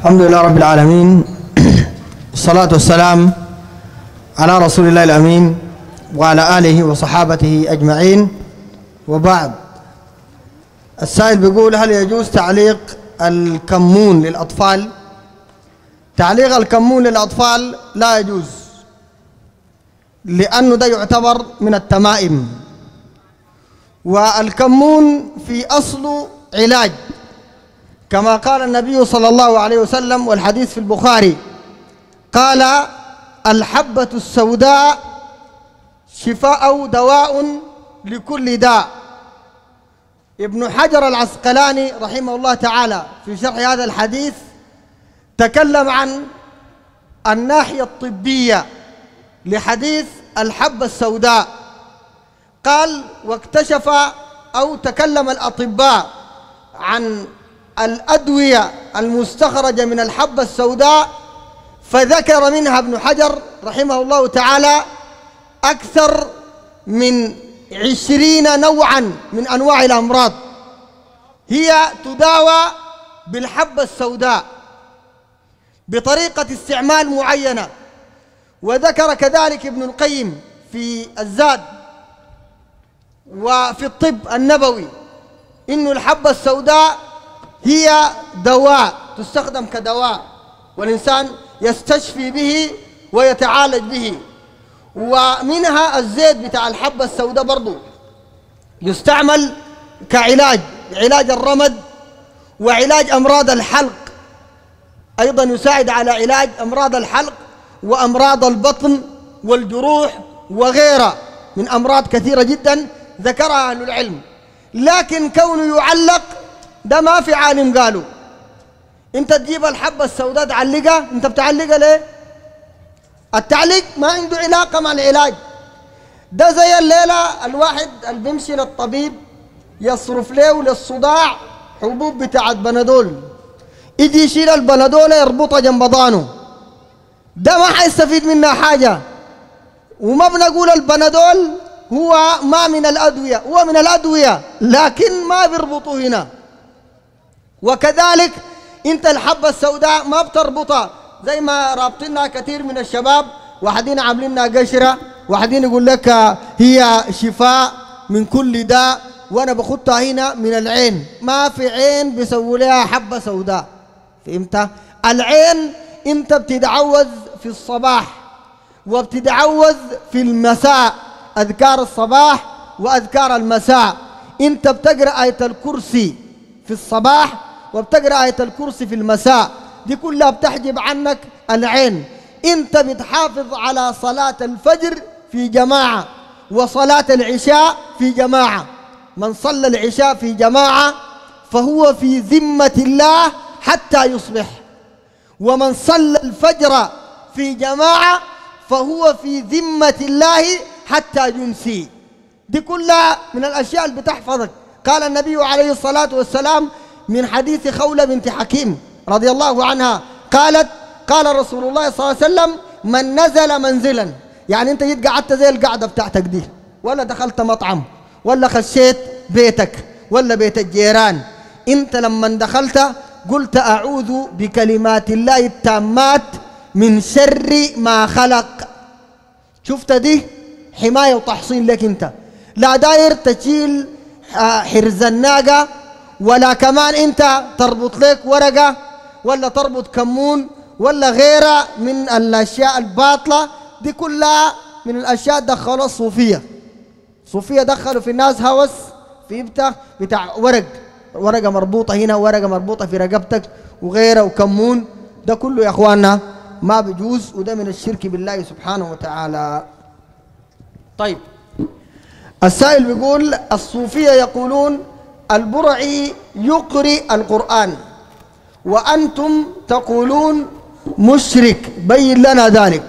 الحمد لله رب العالمين والصلاة والسلام على رسول الله الأمين وعلى آله وصحابته أجمعين وبعد السائل بيقول هل يجوز تعليق الكمون للأطفال تعليق الكمون للأطفال لا يجوز لأنه ده يعتبر من التمائم والكمون في أصل علاج كما قال النبي صلى الله عليه وسلم والحديث في البخاري قال الحبة السوداء شفاء أو دواء لكل داء ابن حجر العسقلاني رحمه الله تعالى في شرح هذا الحديث تكلم عن الناحية الطبية لحديث الحبة السوداء قال واكتشف أو تكلم الأطباء عن الأدوية المستخرجة من الحبة السوداء فذكر منها ابن حجر رحمه الله تعالى أكثر من عشرين نوعا من أنواع الأمراض هي تداوى بالحبة السوداء بطريقة استعمال معينة وذكر كذلك ابن القيم في الزاد وفي الطب النبوي إنه الحبة السوداء هي دواء تستخدم كدواء والإنسان يستشفي به ويتعالج به ومنها الزيت بتاع الحبة السوداء برضو يستعمل كعلاج علاج الرمد وعلاج أمراض الحلق أيضا يساعد على علاج أمراض الحلق وأمراض البطن والجروح وغيرها من أمراض كثيرة جدا ذكرها أهل العلم لكن كونه يعلق ده ما في عالم قالوا انت تجيب الحبة السوداء تعلقها انت بتعلقها ليه التعليق ما عنده علاقة مع العلاج ده زي الليلة الواحد اللي بيمشي للطبيب يصرف له للصداع حبوب بتاعت بنادول يجي يشيل البنادول يربطها جنب ضانه ده ما حيستفيد منها حاجة وما بنقول البنادول هو ما من الأدوية هو من الأدوية لكن ما بيربطوا هنا وكذلك انت الحبة السوداء ما بتربطها زي ما رابطينها كثير من الشباب واحدين عاملينها قشرة واحدين يقول لك هي شفاء من كل داء وانا بخطها هنا من العين ما في عين بيسووا لها حبة سوداء فهمت العين انت بتتعوذ في الصباح وبتتعوذ في المساء اذكار الصباح واذكار المساء انت بتقرا ايه الكرسي في الصباح وبتقرا ايه الكرسي في المساء دي كلها بتحجب عنك العين انت بتحافظ على صلاه الفجر في جماعه وصلاه العشاء في جماعه من صلى العشاء في جماعه فهو في ذمه الله حتى يصبح ومن صلى الفجر في جماعه فهو في ذمه الله حتى يمسي دي كلها من الاشياء اللي بتحفظك قال النبي عليه الصلاه والسلام من حديث خولة بنت حكيم رضي الله عنها قالت قال رسول الله صلى الله عليه وسلم من نزل منزلا يعني انت جيت قعدت زي القعدة بتاعتك دي ولا دخلت مطعم ولا خشيت بيتك ولا بيت الجيران انت لما دخلت قلت اعوذ بكلمات الله التامات من شر ما خلق شفت دي حماية وتحصين لك انت لا داير تشيل حرز الناقة ولا كمان انت تربط لك ورقة ولا تربط كمون ولا غيرها من الاشياء الباطلة دي كلها من الاشياء دخلوا الصوفية صوفية دخلوا في الناس هوس في بتاع بتاع ورق ورقة مربوطة هنا ورقة مربوطة في رقبتك وغيرها وكمون ده كله يا اخواننا ما بيجوز وده من الشرك بالله سبحانه وتعالى طيب السائل بيقول الصوفية يقولون البرعي يقرئ القرآن وأنتم تقولون مشرك بين لنا ذلك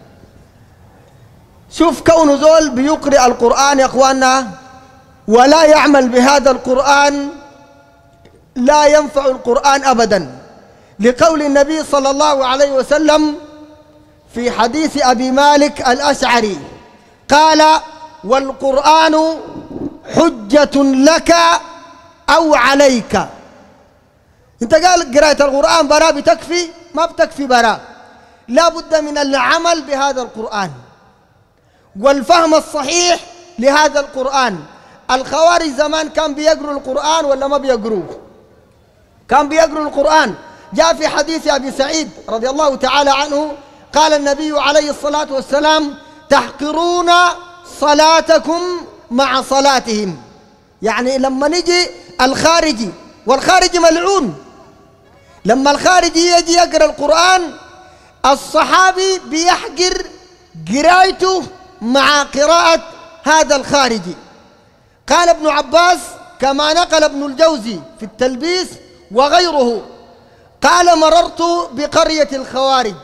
شوف كون زول بيقرئ القرآن يا أخواننا ولا يعمل بهذا القرآن لا ينفع القرآن أبدا لقول النبي صلى الله عليه وسلم في حديث أبي مالك الأشعري قال والقرآن حجة لك أو عليك انت قال قراءة القرآن براء بتكفي ما بتكفي براء لا بد من العمل بهذا القرآن والفهم الصحيح لهذا القرآن الخوارج زمان كان بيقروا القرآن ولا ما بيقروه كان بيقروا القرآن جاء في حديث أبي سعيد رضي الله تعالى عنه قال النبي عليه الصلاة والسلام تحقرون صلاتكم مع صلاتهم يعني لما نجي الخارجي والخارجي ملعون لما الخارجي يجي يقرأ القرآن الصحابي بيحقر قرايته مع قراءة هذا الخارجي قال ابن عباس كما نقل ابن الجوزي في التلبيس وغيره قال مررت بقرية الخوارج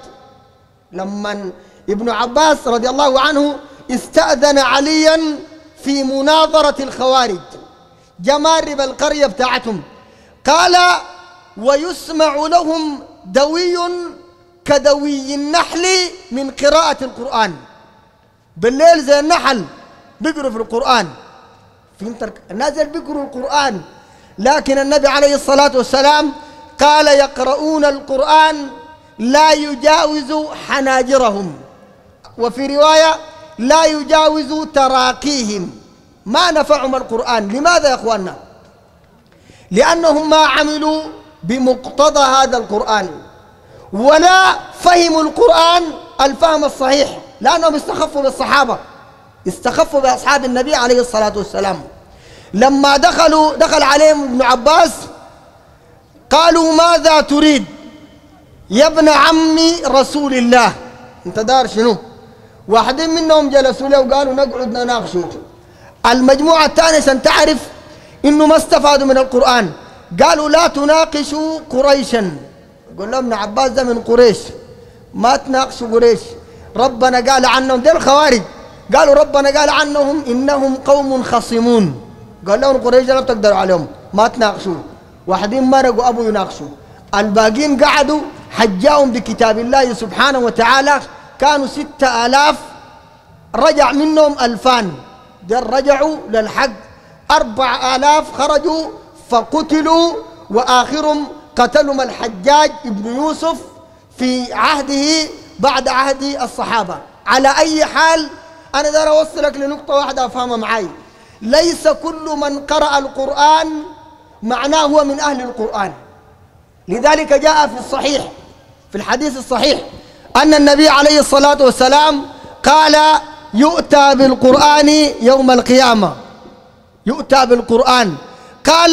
لما ابن عباس رضي الله عنه استأذن عليا في مناظرة الخوارج جمارب القرية بتاعتهم قال ويسمع لهم دوي كدوي النحل من قراءة القرآن بالليل زي النحل بيقروا في القرآن فهمت الناس اللي بيقروا القرآن لكن النبي عليه الصلاة والسلام قال يقرؤون القرآن لا يجاوز حناجرهم وفي رواية لا يجاوز تراقيهم ما نفعهم القرآن لماذا يا أخواننا لأنهم ما عملوا بمقتضى هذا القرآن ولا فهموا القرآن الفهم الصحيح لأنهم استخفوا بالصحابة استخفوا بأصحاب النبي عليه الصلاة والسلام لما دخلوا دخل عليهم ابن عباس قالوا ماذا تريد يا ابن عم رسول الله انت دار شنو واحدين منهم جلسوا له وقالوا نقعد نناقشوا المجموعة الثانية عشان تعرف انه ما استفادوا من القرآن قالوا لا تناقشوا قريشا قلنا ابن عباس ده من قريش ما تناقشوا قريش ربنا قال عنهم ده الخوارج قالوا ربنا قال عنهم انهم قوم خصمون قال لهم قريش لا بتقدروا عليهم ما تناقشوا واحدين مرقوا ابو يناقشوا الباقين قعدوا حجاهم بكتاب الله سبحانه وتعالى كانوا ستة آلاف رجع منهم ألفان دل رجعوا للحق أربع آلاف خرجوا فقتلوا وآخرهم قتلهم الحجاج ابن يوسف في عهده بعد عهد الصحابة على أي حال أنا دار أوصلك لنقطة واحدة أفهمها معي ليس كل من قرأ القرآن معناه هو من أهل القرآن لذلك جاء في الصحيح في الحديث الصحيح أن النبي عليه الصلاة والسلام قال يؤتى بالقرآن يوم القيامة يؤتى بالقرآن قال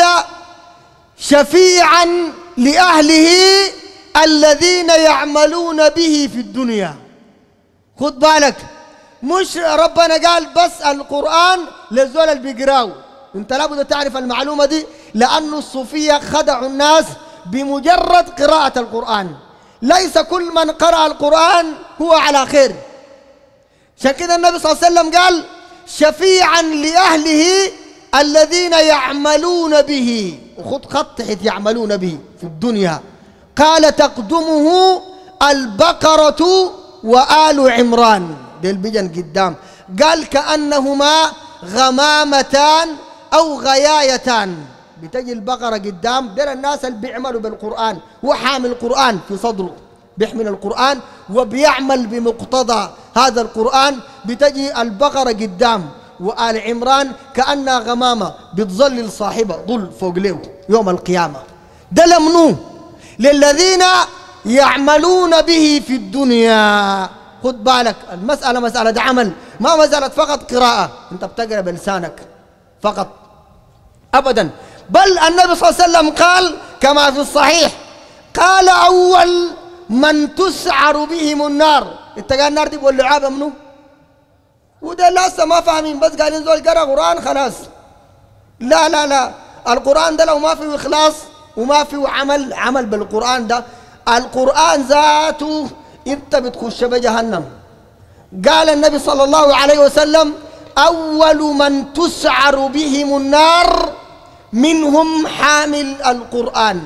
شفيعا لأهله الذين يعملون به في الدنيا خد بالك مش ربنا قال بس القرآن للزول اللي بيقراو انت لابد تعرف المعلومة دي لأن الصوفية خدعوا الناس بمجرد قراءة القرآن ليس كل من قرأ القرآن هو على خير عشان كده النبي صلى الله عليه وسلم قال شفيعا لأهله الذين يعملون به وخد خط حيث يعملون به في الدنيا قال تقدمه البقرة وآل عمران ديل بيجن قدام قال كأنهما غمامتان أو غيايتان بتجي البقرة قدام دير الناس اللي بيعملوا بالقرآن هو حامل القرآن في صدره بيحمل القرآن وبيعمل بمقتضى هذا القرآن بتجي البقرة قدام وآل عمران كأنها غمامة بتظلل صاحبها ظل فوق له يوم القيامة ده لمنو للذين يعملون به في الدنيا خد بالك المسألة مسألة عمل ما مسألة فقط قراءة انت بتقرأ بلسانك فقط أبدا بل النبي صلى الله عليه وسلم قال كما في الصحيح قال أول من تسعر بهم النار انت قال النار دي لعابة منه وده لسه ما فاهمين بس قاعدين زول قرا قرآن خلاص لا لا لا القرآن ده لو ما فيه إخلاص وما فيه عمل عمل بالقرآن ده القرآن ذاته انت بتخش بجهنم قال النبي صلى الله عليه وسلم أول من تسعر بهم النار منهم حامل القرآن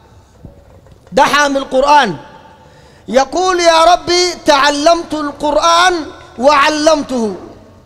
ده حامل القرآن يقول يا ربي تعلمت القرآن وعلمته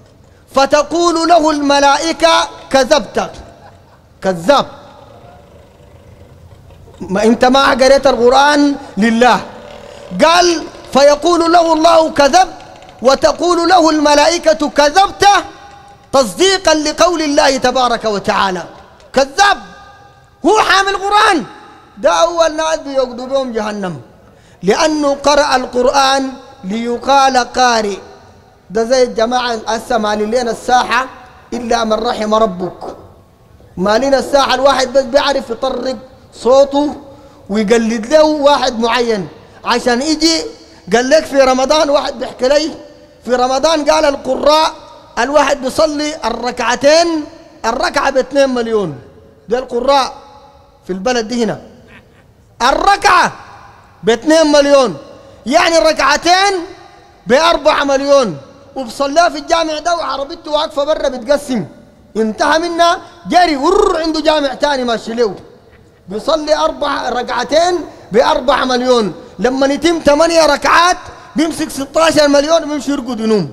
فتقول له الملائكة كذبت كذاب ما انت ما قريت القرآن لله قال فيقول له الله كذب وتقول له الملائكة كذبت تصديقا لقول الله تبارك وتعالى كذاب هو حامل القرآن ده أول ناس بيقضوا بهم جهنم لأنه قرأ القرآن ليقال قارئ ده زي الجماعة هسه ما لنا الساحة إلا من رحم ربك ما لنا الساحة الواحد بس بيعرف يطرق صوته ويقلد له واحد معين عشان يجي قال لك في رمضان واحد بيحكي لي في رمضان قال القراء الواحد بيصلي الركعتين الركعة باثنين مليون ده القراء في البلد دي هنا الركعة باثنين مليون يعني الركعتين بأربعة مليون وبصلاه في الجامع ده وعربيته واقفة برا بتقسم انتهى منها جري ور عنده جامع تاني ماشي له بيصلي أربع ركعتين بأربعة مليون لما يتم ثمانية ركعات بيمسك 16 مليون وبيمشي يرقد ينوم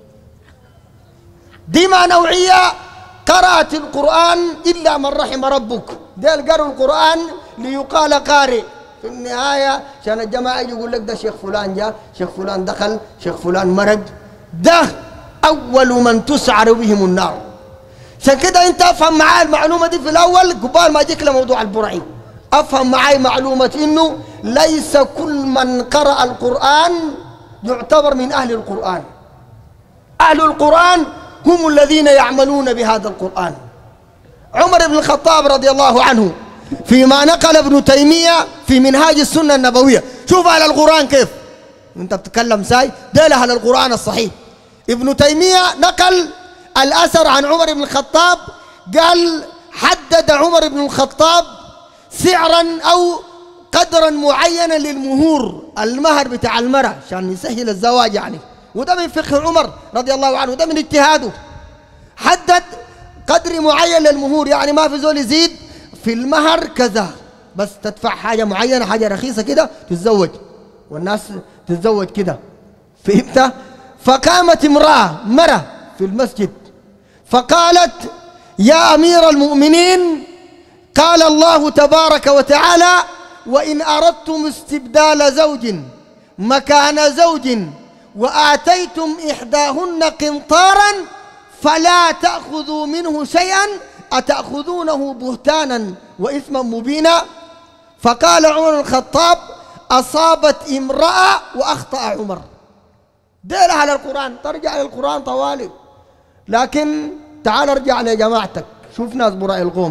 دي ما نوعية قرأت القرآن إلا من رحم ربك ديل قرأوا القرآن ليقال قارئ في النهاية عشان الجماعة يقول لك ده شيخ فلان جاء شيخ فلان دخل شيخ فلان مرق ده أول من تسعر بهم النار عشان كده أنت أفهم معاي المعلومة دي في الأول قبال ما أجيك لموضوع البرعي أفهم معاي معلومة إنه ليس كل من قرأ القرآن يعتبر من أهل القرآن أهل القرآن هم الذين يعملون بهذا القرآن عمر بن الخطاب رضي الله عنه فيما نقل ابن تيمية في منهاج السنة النبوية شوف أهل القرآن كيف أنت بتتكلم ساي ده أهل القرآن الصحيح ابن تيمية نقل الأثر عن عمر بن الخطاب قال حدد عمر بن الخطاب سعرا أو قدرا معينا للمهور المهر بتاع المرأة عشان يسهل الزواج يعني وده من فقه عمر رضي الله عنه وده من اجتهاده حدد قدر معين للمهور يعني ما في زول يزيد في المهر كذا بس تدفع حاجة معينة حاجة رخيصة كده تتزوج والناس تتزوج كده فهمت فقامت امرأة مرة في المسجد فقالت يا أمير المؤمنين قال الله تبارك وتعالى وإن أردتم استبدال زوج مكان زوج وآتيتم إحداهن قنطارا فلا تأخذوا منه شيئا أتأخذونه بهتانا وإثما مبينا فقال عمر الخطاب أصابت امرأة وأخطأ عمر دير على القرآن ترجع للقرآن طوالي لكن تعال ارجع لجماعتك شوف ناس براء القوم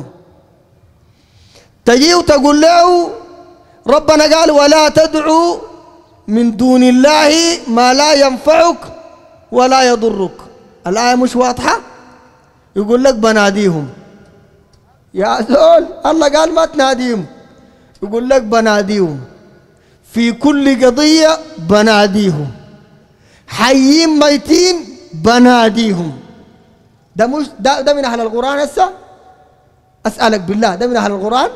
تجي وتقول له ربنا قال ولا تدعوا من دون الله ما لا ينفعك ولا يضرك الآية مش واضحة يقول لك بناديهم يا زول الله قال ما تناديهم يقول لك بناديهم في كل قضية بناديهم حيين ميتين بناديهم ده مش ده, ده من أهل القرآن هسه أسألك بالله ده من أهل القرآن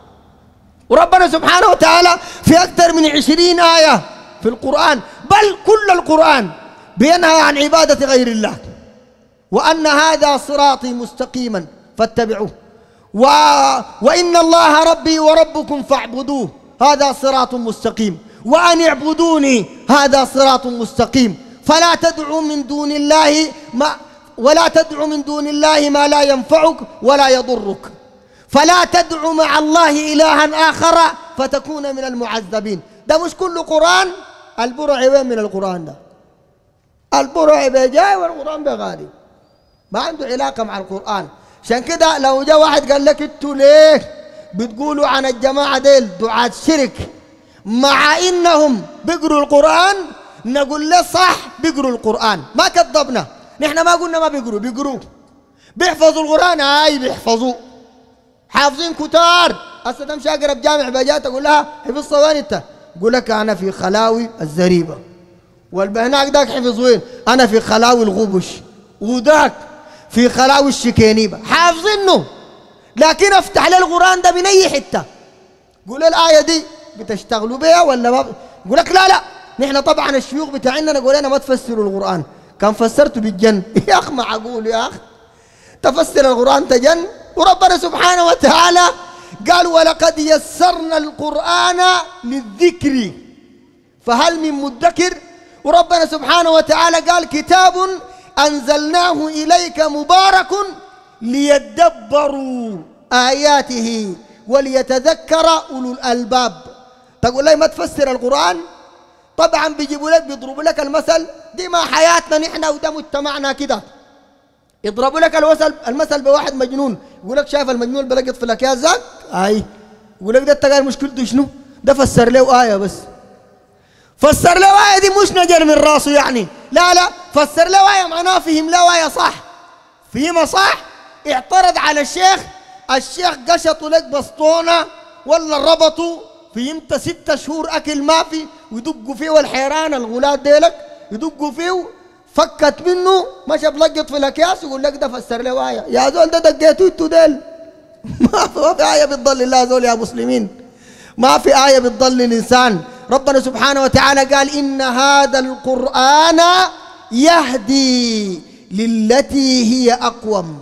وربنا سبحانه وتعالى في أكثر من عشرين آية في القرآن بل كل القرآن بينهى عن عبادة غير الله وأن هذا صراطي مستقيما فاتبعوه و... وإن الله ربي وربكم فاعبدوه هذا صراط مستقيم وأن اعبدوني هذا صراط مستقيم فلا تدعوا من دون الله ما ولا تدعوا من دون الله ما لا ينفعك ولا يضرك فلا تدعوا مع الله إلها آخر فتكون من المعذبين ده مش كل قرآن البرع وين من القرآن ده البرع بجاي والقرآن بغالي ما عنده علاقة مع القرآن عشان كده لو جاء واحد قال لك انتوا ليه بتقولوا عن الجماعة ديل دعاة شرك مع انهم بيقروا القرآن نقول له صح بيقروا القرآن ما كذبنا نحن ما قلنا ما بيقروا بيقروا بيحفظوا القرآن هاي بيحفظوه حافظين كتار هسه تمشي اقرب جامع بجات تقول لها حفظت وين انت؟ يقول لك انا في خلاوي الزريبه والبهناك داك حفظ وين؟ انا في خلاوي الغبش وذاك في خلاوي الشكينيبه حافظينه لكن افتح له القران ده من اي حته قول الايه دي بتشتغلوا بها ولا ما يقول لك لا لا نحن طبعا الشيوخ بتاعنا نقول انا ما تفسروا القران كان فسرته بالجن يا اخ معقول يا اخ تفسر القران تجن وربنا سبحانه وتعالى قال ولقد يسرنا القرآن للذكر فهل من مدكر وربنا سبحانه وتعالى قال كتاب أنزلناه إليك مبارك ليدبروا آياته وليتذكر أولو الألباب تقول لي ما تفسر القرآن طبعا بيجيبوا لك بيضربوا لك المثل دي ما حياتنا نحن وده مجتمعنا كده يضربوا لك المثل المثل بواحد مجنون يقول لك شايف المجنون اللي بلقط في الاكياس ذاك اي يقول لك ده انت قال مشكلته شنو ده فسر له ايه بس فسر له ايه دي مش نجر من راسه يعني لا لا فسر له ايه معناه فهم له ايه صح فهمها صح اعترض على الشيخ الشيخ قشطوا لك بسطونه ولا ربطوا فهمت ستة شهور اكل ما في ويدقوا فيه والحيران الغلاد ديلك يدقوا فيه فكت منه مشى بلقط في الاكياس يقول لك ده فسر له ايه يا زول ده دقيتوا انتوا ديل ما في ايه بتضل الله زول يا مسلمين ما في ايه بتضل الانسان ربنا سبحانه وتعالى قال ان هذا القران يهدي للتي هي اقوم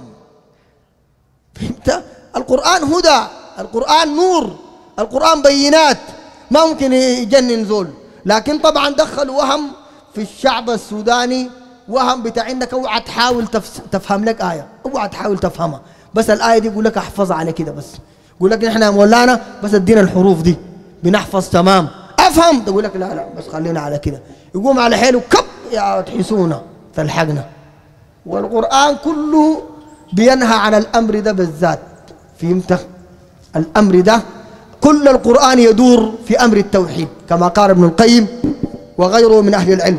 فهمت القران هدى القران نور القران بينات ما ممكن يجنن زول لكن طبعا دخل وهم في الشعب السوداني وهم بتاع انك اوعى تحاول تفس تفهم لك ايه اوعى تحاول تفهمها بس الايه دي يقول لك احفظها على كده بس يقول لك نحن يا مولانا بس ادينا الحروف دي بنحفظ تمام افهم يقول لك لا لا بس خلينا على كده يقوم على حيله كب يا تحسونا تلحقنا والقران كله بينهى عن الامر ده بالذات فهمت الامر ده كل القران يدور في امر التوحيد كما قال ابن القيم وغيره من اهل العلم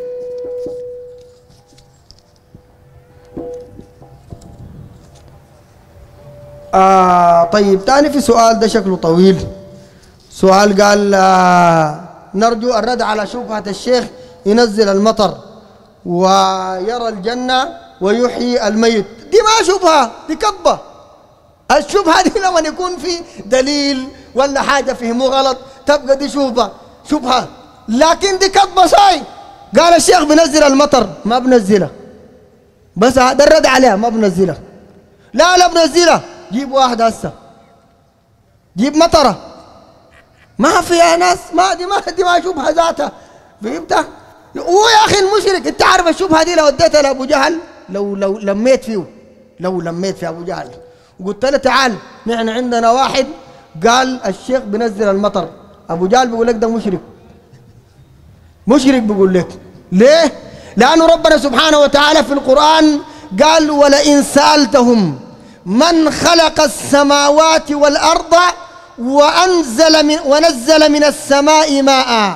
آه طيب تاني في سؤال ده شكله طويل سؤال قال آه نرجو الرد على شبهة الشيخ ينزل المطر ويرى الجنة ويحيي الميت دي ما شبهة دي كبة الشبهة دي لما يكون في دليل ولا حاجة فهمه غلط تبقى دي شبهة شبهة لكن دي كبة صاي قال الشيخ بنزل المطر ما بنزله بس ده الرد عليها ما بنزله لا لا بنزله جيب واحد هسه جيب مطره ما في يا ناس ما دي ما دي ما شبهه ذاتها فهمت؟ هو يا اخي المشرك انت عارف الشبهه دي لو اديتها لابو جهل لو لو لميت فيه لو لميت في ابو جهل وقلت له تعال نحن عندنا واحد قال الشيخ بنزل المطر ابو جهل بيقول لك ده مشرك مشرك بيقول لك ليه؟ لأنه ربنا سبحانه وتعالى في القرآن قال ولئن سألتهم من خلق السماوات والأرض وأنزل من ونزل من السماء ماء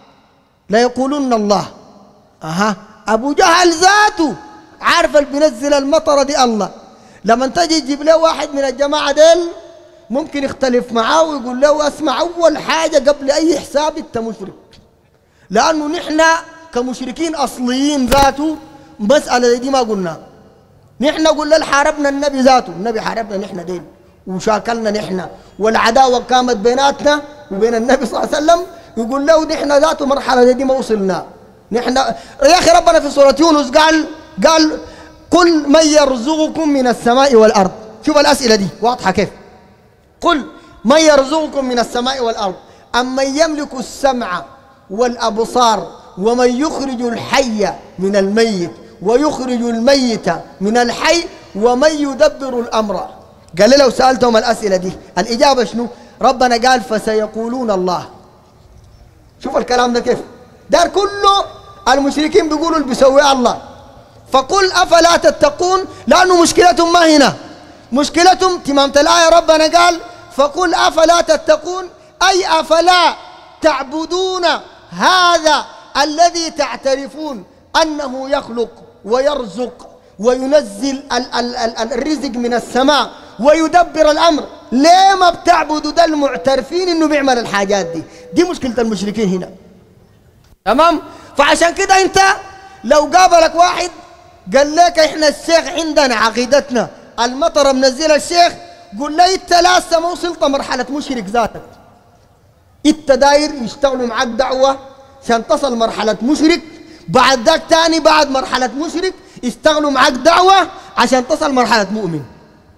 ليقولن الله أها أبو جهل ذاته عارف اللي بينزل المطر دي الله لما تجي تجيب له واحد من الجماعة ديل ممكن يختلف معاه ويقول له اسمع أول حاجة قبل أي حساب أنت مشرك لأنه نحن كمشركين أصليين ذاته مسألة دي ما قلنا نحن قلنا حاربنا النبي ذاته النبي حاربنا نحن دين وشاكلنا نحن والعداوة قامت بيناتنا وبين النبي صلى الله عليه وسلم يقول له نحن ذاته مرحلة دي ما وصلنا نحن يا أخي ربنا في سورة يونس قال قال قل من يرزقكم من السماء والأرض شوف الأسئلة دي واضحة كيف قل من يرزقكم من السماء والأرض أمن يملك السمع والأبصار ومن يخرج الحي من الميت ويخرج الميت من الحي ومن يدبر الأمر قال لي لو سألتهم الأسئلة دي الإجابة شنو ربنا قال فسيقولون الله شوف الكلام ده كيف دار كله المشركين بيقولوا اللي بيسويه الله فقل أفلا تتقون لأنه مشكلتهم ما هنا مشكلتهم تمامة الآية ربنا قال فقل أفلا تتقون أي أفلا تعبدون هذا الذي تعترفون أنه يخلق ويرزق وينزل ال ال ال الرزق من السماء ويدبر الأمر ليه ما بتعبدوا ده المعترفين إنه بيعمل الحاجات دي دي مشكلة المشركين هنا تمام فعشان كده أنت لو قابلك واحد قال لك احنا الشيخ عندنا عقيدتنا المطر منزل الشيخ قل لي انت لسه ما وصلت مرحلة مشرك ذاتك انت داير يشتغلوا معك دعوة عشان تصل مرحلة مشرك بعد ذاك تاني بعد مرحلة مشرك يشتغلوا معك دعوة عشان تصل مرحلة مؤمن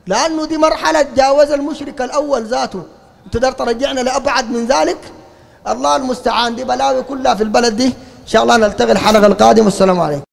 لأنه دي مرحلة تجاوز المشرك الأول ذاته تقدر ترجعنا لأبعد من ذلك الله المستعان دي بلاوي كلها في البلد دي إن شاء الله نلتقي الحلقة القادمة والسلام عليكم